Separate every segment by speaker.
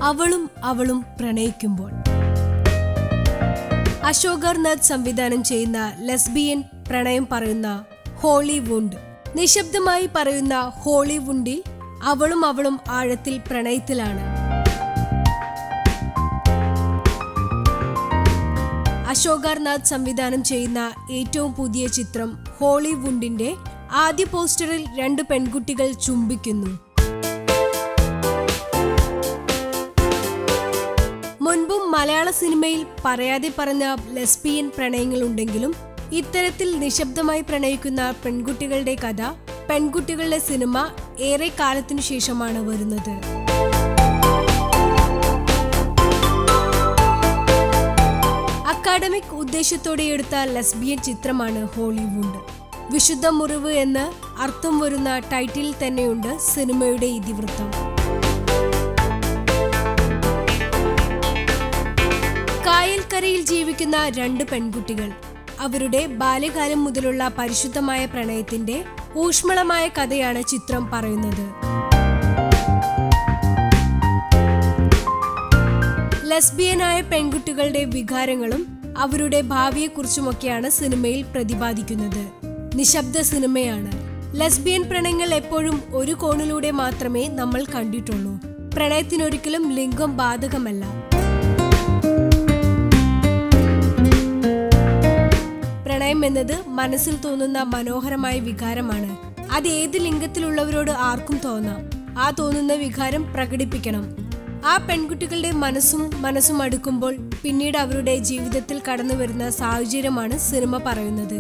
Speaker 1: അവളും അവളും പ്രണയിക്കുമ്പോൾ അശോകർ നാഥ് സംവിധാനം ചെയ്യുന്ന ലെസ്ബിയൻ പ്രണയം പറയുന്ന ഹോളിവുഡ് നിശബ്ദമായി പറയുന്ന ഹോളിവുഡിൽ അവളും അവളും ആഴത്തിൽ പ്രണയത്തിലാണ് അശോകർ നാഥ് സംവിധാനം ചെയ്യുന്ന ഏറ്റവും പുതിയ ചിത്രം ഹോളിവുഡിന്റെ ആദ്യ പോസ്റ്ററിൽ രണ്ട് പെൺകുട്ടികൾ ചുംബിക്കുന്നു മുൻപും മലയാള സിനിമയിൽ പറയാതെ പറഞ്ഞ ലെസ്ബിയൻ പ്രണയങ്ങളുണ്ടെങ്കിലും ഇത്തരത്തിൽ നിശബ്ദമായി പ്രണയിക്കുന്ന പെൺകുട്ടികളുടെ കഥ പെൺകുട്ടികളുടെ സിനിമ ഏറെ കാലത്തിനു ശേഷമാണ് വരുന്നത് അക്കാഡമിക് ഉദ്ദേശത്തോടെ എടുത്ത ലെസ്ബിയൻ ചിത്രമാണ് ഹോളിവുഡ് വിശുദ്ധ മുറിവ് എന്ന് അർത്ഥം വരുന്ന ടൈറ്റിൽ തന്നെയുണ്ട് സിനിമയുടെ ഇതിവൃത്തം കായൽക്കരയിൽ ജീവിക്കുന്ന രണ്ട് പെൺകുട്ടികൾ അവരുടെ ബാല്യകാലം മുതലുള്ള പരിശുദ്ധമായ പ്രണയത്തിന്റെ ഊഷ്മളമായ കഥയാണ് ചിത്രം പറയുന്നത് ലെസ്ബിയനായ പെൺകുട്ടികളുടെ വികാരങ്ങളും അവരുടെ ഭാവിയെക്കുറിച്ചുമൊക്കെയാണ് സിനിമയിൽ പ്രതിപാദിക്കുന്നത് നിശബ്ദ സിനിമയാണ് ലെസ്ബിയൻ പ്രണയങ്ങൾ എപ്പോഴും ഒരു കോണിലൂടെ മാത്രമേ നമ്മൾ കണ്ടിട്ടുള്ളൂ പ്രണയത്തിനൊരിക്കലും ലിംഗം ബാധകമല്ല പ്രണയം എന്നത് മനസ്സിൽ തോന്നുന്ന മനോഹരമായ വികാരമാണ് അത് ഏത് ലിംഗത്തിലുള്ളവരോട് ആർക്കും തോന്നാം ആ തോന്നുന്ന വികാരം പ്രകടിപ്പിക്കണം ആ പെൺകുട്ടികളുടെ മനസ്സും മനസ്സും അടുക്കുമ്പോൾ പിന്നീട് അവരുടെ ജീവിതത്തിൽ കടന്നു വരുന്ന സാഹചര്യമാണ് സിനിമ പറയുന്നത്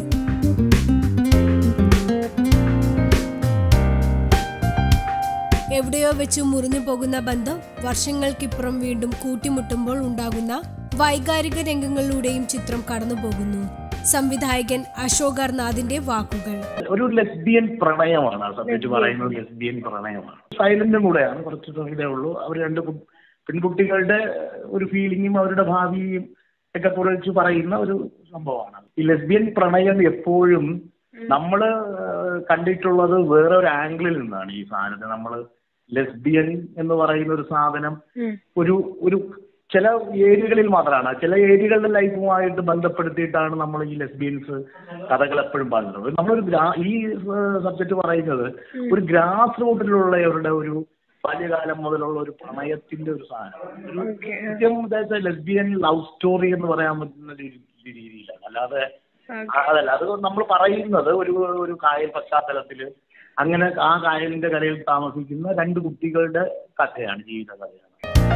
Speaker 1: എവിടെയോ വെച്ച് മുറിഞ്ഞു പോകുന്ന ബന്ധം വർഷങ്ങൾക്കിപ്പുറം വീണ്ടും കൂട്ടിമുട്ടുമ്പോൾ ഉണ്ടാകുന്ന വൈകാരിക രംഗങ്ങളിലൂടെയും ചിത്രം കടന്നു പോകുന്നു സംവിധായകൻ അശോകർ നാഥിന്റെ വാക്കുകൾ
Speaker 2: ഒരു ലെസ്ബിയൻ പ്രണയമാണ് ആ സബ്ജക്ട് പറയുന്നത് ലെസ്ബിയൻ പ്രണയമാണ് സൈലന്റും കൂടെയാണ് കുറച്ച് ഇതേ ഉള്ളൂ അവർ രണ്ട് കു- പെൺകുട്ടികളുടെ ഒരു ഫീലിങ്ങും അവരുടെ ഭാവിയും ഒക്കെ കുറിച്ച് പറയുന്ന ഒരു സംഭവമാണ് ഈ ലെസ്ബിയൻ പ്രണയം എപ്പോഴും നമ്മൾ കണ്ടിട്ടുള്ളത് വേറെ ഒരു ആംഗിളിൽ നിന്നാണ് ഈ സാധനത്തെ നമ്മൾ ലെസ്ബിയൻ എന്ന് പറയുന്ന ഒരു സാധനം ഒരു ഒരു ചില ഏരിയകളിൽ മാത്രമാണ് ചില ഏരിയകളുടെ ലൈഫുമായിട്ട് ബന്ധപ്പെടുത്തിയിട്ടാണ് നമ്മൾ ഈ ലെസ്ബിയൻസ് കഥകൾ എപ്പോഴും പറയുന്നത് നമ്മളൊരു ഗ്രാ- ഈ സബ്ജക്ട് പറയുന്നത് ഒരു ഗ്രാസ് റൂട്ടിലുള്ളവരുടെ ഒരു ബാല്യകാലം മുതലുള്ള ഒരു പ്രണയത്തിന്റെ ഒരു സാധനം ഒരു കൃത്യം ലെസ്ബിയൻ ലവ് സ്റ്റോറി എന്ന് പറയാൻ പറ്റുന്ന ഒരു രീതിയിലാണ് അല്ലാതെ അതല്ല അത് നമ്മൾ പറയുന്നത് ഒരു ഒരു കായൽ പശ്ചാത്തലത്തില് അങ്ങനെ ആ കായലിന്റെ കരയിൽ താമസിക്കുന്ന രണ്ട് കുട്ടികളുടെ കഥയാണ് ജീവിത കഥയാണ്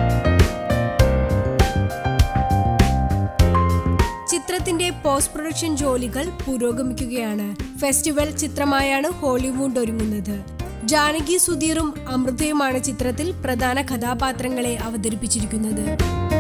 Speaker 1: ചിത്രത്തിന്റെ പോസ്റ്റ് പ്രൊഡക്ഷൻ ജോലികൾ പുരോഗമിക്കുകയാണ് ഫെസ്റ്റിവൽ ചിത്രമായാണ് ഹോളിവുഡ് ഒരുങ്ങുന്നത് ജാനകി സുധീറും അമൃതയുമാണ് ചിത്രത്തിൽ പ്രധാന കഥാപാത്രങ്ങളെ അവതരിപ്പിച്ചിരിക്കുന്നത്